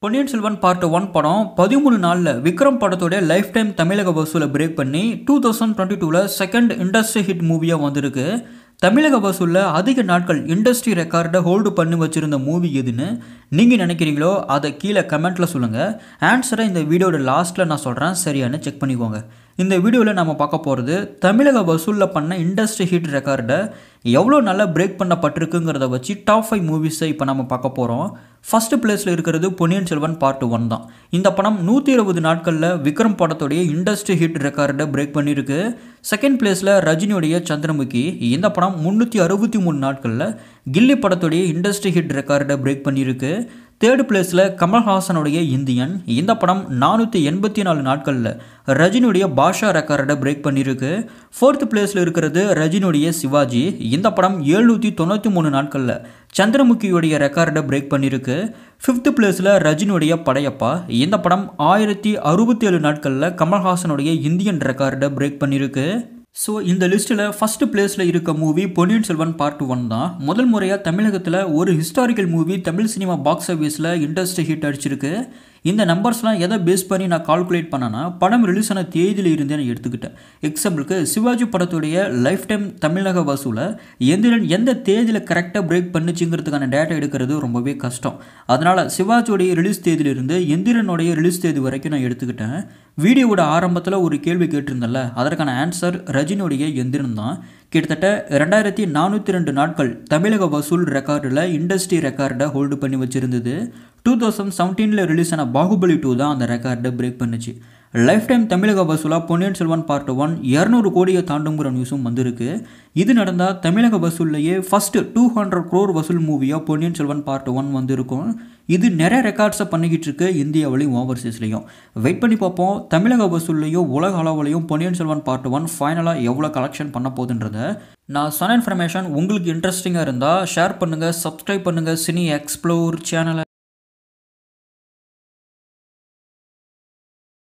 பொன்னியின் Selvan part one படம் பதிமூணு நாளில் விக்ரம் படத்தோட லைஃப் டைம் தமிழக வசூலை பிரேக் பண்ணி டூ தௌசண்ட் டுவெண்ட்டி டூவில் செகண்ட் இண்டஸ்ட்ரி ஹிட் மூவியாக வந்திருக்கு தமிழக வசூலில் அதிக நாட்கள் இண்டஸ்ட்ரி ரெக்கார்டை ஹோல்டு பண்ணி வச்சுருந்த மூவி எதுன்னு நீங்கள் நினைக்கிறீங்களோ அதை கீழே கமெண்ட்டில் சொல்லுங்கள் ஆன்சரை இந்த வீடியோட லாஸ்ட்டில் நான் சொல்கிறேன் சரியானு செக் பண்ணிக்கோங்க இந்த வீடியோவில் நம்ம பார்க்க போகிறது தமிழக வசூலில் பண்ண இண்டஸ்ட்ரி ஹிட் ரெக்கார்டை எவ்வளோ நல்லா பிரேக் பண்ணப்பட்டிருக்குங்கிறத வச்சு டாப் ஃபைவ் மூவிஸை இப்போ நம்ம பார்க்க போகிறோம் ஃபஸ்ட்டு பிளேஸில் இருக்கிறது பொன்னியின் செல்வன் பார்ட் ஒன் தான் இந்த படம் நூற்றி இருபது நாட்களில் விக்ரம் படத்தோடைய இண்டஸ்ட்ரி ஹிட் ரெக்கார்டை பிரேக் பண்ணியிருக்கு செகண்ட் பிளேஸில் ரஜினியோடைய சந்திரமுகி இந்த படம் முந்நூற்றி அறுபத்தி மூணு நாட்களில் கில்லி படத்தோடைய இண்டஸ்ட்ரி ஹிட் ரெக்கார்டை பிரேக் பண்ணியிருக்கு தேர்ட் பிளேஸில் கமல்ஹாசனுடைய இந்தியன் இந்த படம் நானூற்றி எண்பத்தி நாலு நாட்களில் ரஜினியுடைய பாஷா ரெக்கார்டை பிரேக் பண்ணியிருக்கு ஃபோர்த் பிளேஸில் இருக்கிறது ரஜினியுடைய சிவாஜி இந்த படம் எழுநூற்றி தொண்ணூற்றி மூணு நாட்களில் சந்திரமுகியுடைய ரெக்கார்டை பிரேக் பண்ணியிருக்கு ஃபிஃப்த் பிளேஸில் ரஜினியுடைய படையப்பா இந்த படம் ஆயிரத்தி அறுபத்தி ஏழு நாட்களில் கமல்ஹாசனுடைய இந்தியன் ரெக்கார்டை பிரேக் பண்ணியிருக்கு ஸோ இந்த லிஸ்ட்டில் ஃபஸ்ட்டு பிளேஸில் இருக்க movie Ponniyin Selvan part one தான் முதல் முறையாக தமிழகத்தில் ஒரு historical movie Tamil cinema box ஆஃபீஸில் இண்டஸ்ட்ரி ஹிட் அடிச்சிருக்கு இந்த நம்பர்ஸ்லாம் எதை பேஸ் பண்ணி நான் கால்குலேட் பண்ணேன்னா படம் ரிலீஸ் ஆன தேதியில் இருந்தே நான் எடுத்துக்கிட்டேன் எக்ஸாம்பிளுக்கு சிவாஜி படத்துடைய லைஃப் டைம் தமிழக வசூலை எந்திரன் எந்த தேதியில் கரெக்டாக பிரேக் பண்ணுச்சுங்கிறதுக்கான டேட்டா எடுக்கிறது ரொம்பவே கஷ்டம் அதனால் சிவாஜியோடைய ரிலீஸ் தேதியிலிருந்து எந்திரனுடைய ரிலீஸ் தேதி வரைக்கும் நான் எடுத்துக்கிட்டேன் வீடியோவோட ஆரம்பத்தில் ஒரு கேள்வி கேட்டிருந்தேன்ல அதற்கான ஆன்சர் ரஜினியோடைய எந்திரன் தான் கிட்டத்தட்ட ரெண்டாயிரத்தி நானூற்றி ரெண்டு நாட்கள் தமிழக வசூல் ரெக்கார்டில் இண்டஸ்ட்ரி ரெக்கார்டை ஹோல்டு பண்ணி வச்சுருந்தது டூ தௌசண்ட் செவன்டீனில் ரிலீஸ் ஆன பாகுபலி டூ தான் அந்த ரெக்கார்டை பிரேக் பண்ணுச்சு லைஃப் டைம் தமிழக வசூலாக பொன்னியின் செல்வன் பார்ட் ஒன் இரநூறு கோடியை தாண்டுங்கிற நியூஸும் வந்திருக்கு இது நடந்தால் தமிழக வசூல்லையே ஃபஸ்ட்டு டூ ஹண்ட்ரட் க்ரோர் வசூல் மூவியாக பொன்னியின் செல்வன் பார்ட் ஒன் வந்திருக்கும் இது நிறைய ரெக்கார்ட்ஸை பண்ணிக்கிட்டு இருக்கு இந்தியாவிலையும் ஓவர்சீஸ்லையும் வெயிட் பண்ணி பார்ப்போம் தமிழக வசூல்லையும் உலக அளவுலையும் பொன்னியின் செல்வன் பார்ட் ஒன் ஃபைனலாக எவ்வளோ கலெக்ஷன் பண்ண போகுதுன்றத நான் சொன்ன இன்ஃபர்மேஷன் உங்களுக்கு இன்ட்ரெஸ்டிங்காக இருந்தால் ஷேர் பண்ணுங்கள் சப்ஸ்கிரைப் பண்ணுங்கள் சினி எக்ஸ்ப்ளோர் சேனலை